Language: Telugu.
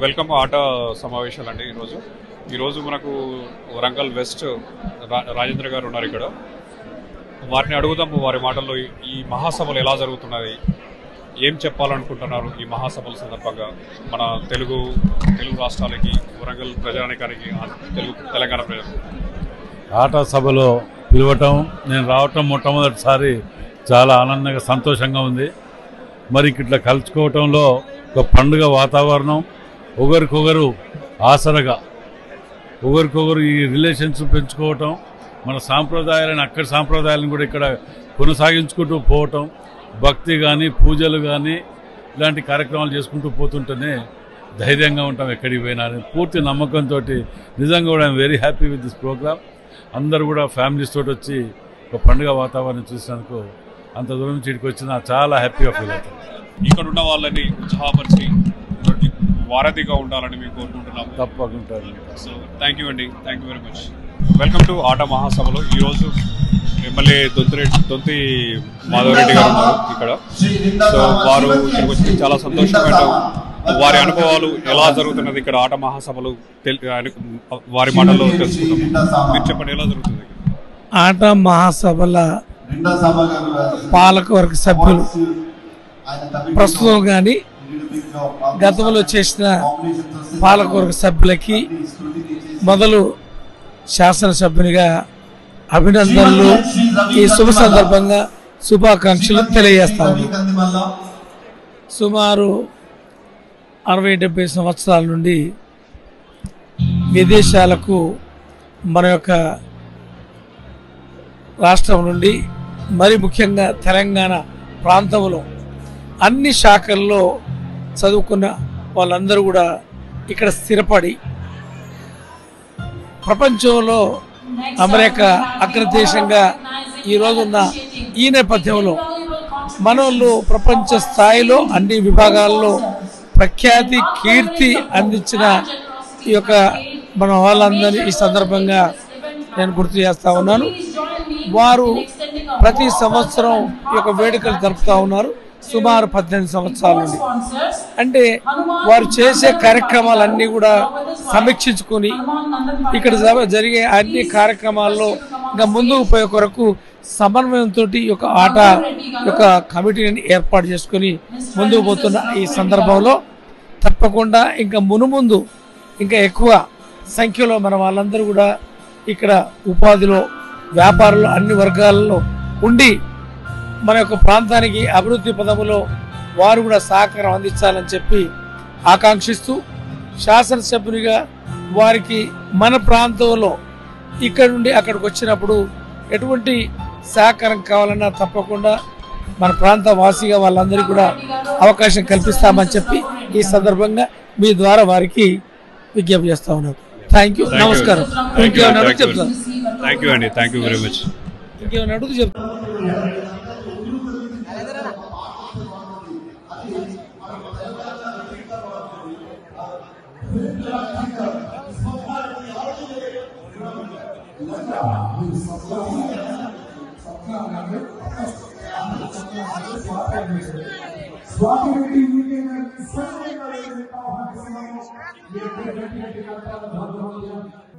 వెల్కమ్ ఆట సమావేశాలు అండి ఈరోజు ఈరోజు మనకు వరంగల్ వెస్ట్ రా- రాజేంద్ర గారు ఉన్నారు ఇక్కడ వారిని అడుగుదాము వారి మాటల్లో ఈ- ఈ మహాసభలు ఎలా జరుగుతున్నది ఏం చెప్పాలనుకుంటున్నారు ఈ మహాసభల సందర్భంగా మన తెలుగు తెలుగు రాష్ట్రాలకి వరంగల్ ప్రజానికానికి ఆ తెలుగు తెలంగాణ ప్రజలకు ఆట సభలో పిలవటం నేను రావటం మొట్టమొదటిసారి చాలా ఆనందంగా సంతోషంగా ఉంది మరి ఇట్లా కలుసుకోవటంలో ఒక పండుగ వాతావరణం ఒకరికొకరు ఆసరగా ఒకరికొకరు ఈ రిలేషన్స్ పెంచుకోవటం మన సాంప్రదాయాలను అక్కడి సాంప్రదాయాలను కూడా ఇక్కడ కొనసాగించుకుంటూ పోవటం భక్తి కానీ పూజలు కానీ ఇలాంటి కార్యక్రమాలు చేసుకుంటూ పోతుంటేనే ధైర్యంగా ఉంటాం ఎక్కడికి పోయినా అని పూర్తి నమ్మకంతో నిజంగా కూడా I'm very happy with this program అందరూ కూడా ఫ్యామిలీస్ తోటి వచ్చి ఒక పండుగ వాతావరణం చూసినందుకు అంత దూరం నుంచి ఇక్కడికి వచ్చిన చాలా హ్యాపీగా ఫీల్ అవుతాం ఇక్కడ ఉన్న వాళ్ళని ఉత్సాహపరిచి వారధిగా ఉండాలని మేము కోరుకుంటున్నాము తప్పకుండా సో థ్యాంక్ యూ అండి thank you very much welcome to ATA మహాసభలో ఈరోజు ఎమ్మెల్యే దొంతిరెడ్డి దొంతి మాధవరెడ్డి గారు ఉన్నారు ఇక్కడ సో వారు ఇక్కడికి వచ్చి చాలా సంతోషమైన వారి అనుభవాలు ఎలా జరుగుతున్నది ఇక్కడ ఆట మహాసభలు తెల్- ఆయన- వారి మాటల్లో తెలుసుకుంటాం మీరు చెప్పండి ఎలా జరుగుతుంది ఆట మహాసభల పాలకవర్గ సభ్యులు ప్రస్తుతం కానీ గతంలో చేసిన పాలకవర్గ సభ్యులకి మొదలు శాసనసభ్యునిగా అభినందనలు ఈ శుభ సందర్భంగా శుభాకాంక్షలు తెలియజేస్తా ఉన్నాను సుమారు అరవై డెబ్బై సంవత్సరాల నుండి విదేశాలకు మన యొక్క రాష్ట్రం నుండి మరి ముఖ్యంగా తెలంగాణ ప్రాంతంలో అన్ని శాఖల్లో చదువుకున్న వాళ్ళందరూ కూడా ఇక్కడ స్థిరపడి ప్రపంచంలో అమెరికా అగ్రదేశంగా ఈ రోజున్న ఈ నేపథ్యంలో మనోళ్ళు ప్రపంచ స్థాయిలో అన్ని విభాగాల్లో ప్రఖ్యాతి కీర్తి అందించిన ఈ యొక్క మన వాళ్ళందరినీ ఈ సందర్భంగా నేను గుర్తు చేస్తా ఉన్నాను వారు ప్రతి సంవత్సరం ఈ యొక్క వేడుకలు జరుపుతా ఉన్నారు సుమారు పద్దెనిమిది సంవత్సరాల నుండి అంటే వారు చేసే కార్యక్రమాలన్నీ కూడా సమీక్షించుకొని ఇక్కడ జ- జరిగే అన్ని కార్యక్రమాల్లో ఇంకా ముందుకు పోయే కొరకు సమన్వయంతో ఈ యొక్క ఆట యొక్క కమిటీని ఏర్పాటు చేసుకొని ముందుకు పోతున్న ఈ సందర్భంలో తప్పకుండా ఇంకా మునుముందు ఇంకా ఎక్కువ సంఖ్యలో మన వాళ్ళందరూ కూడా ఇక్కడ ఉపాధిలో వ్యాపారంలో అన్ని వర్గాలలో ఉండి మన యొక్క ప్రాంతానికి అభివృద్ధి పదములో వారు కూడా సహకారం అందించాలని చెప్పి ఆకాంక్షిస్తూ శాసనసభ్యునిగా వారికి మన ప్రాంతంలో ఇక్కడ నుండి అక్కడికి వచ్చినప్పుడు ఎటువంటి సహకారం కావాలన్నా తప్పకుండా మన ప్రాంత వాసిగా వాళ్ళందరికీ కూడా అవకాశం కల్పిస్తామని చెప్పి ఈ సందర్భంగా మీ ద్వారా వారికి విజ్ఞప్తి చేస్తా ఉన్నాను థ్యాంక్ యూ Thank you. నమస్కారం Thank you. ఇంకేమైనా Thank you. చెప్తాను థ్యాంక్ యూ అండి థ్యాంక్ యూ వెరీ మచ్ ఇంకేమైనా అడుగు చెప్తాను स्वाभिमानी यूनियन में सभी का एक आह्वान है ये गठबंधन के करता है भगवान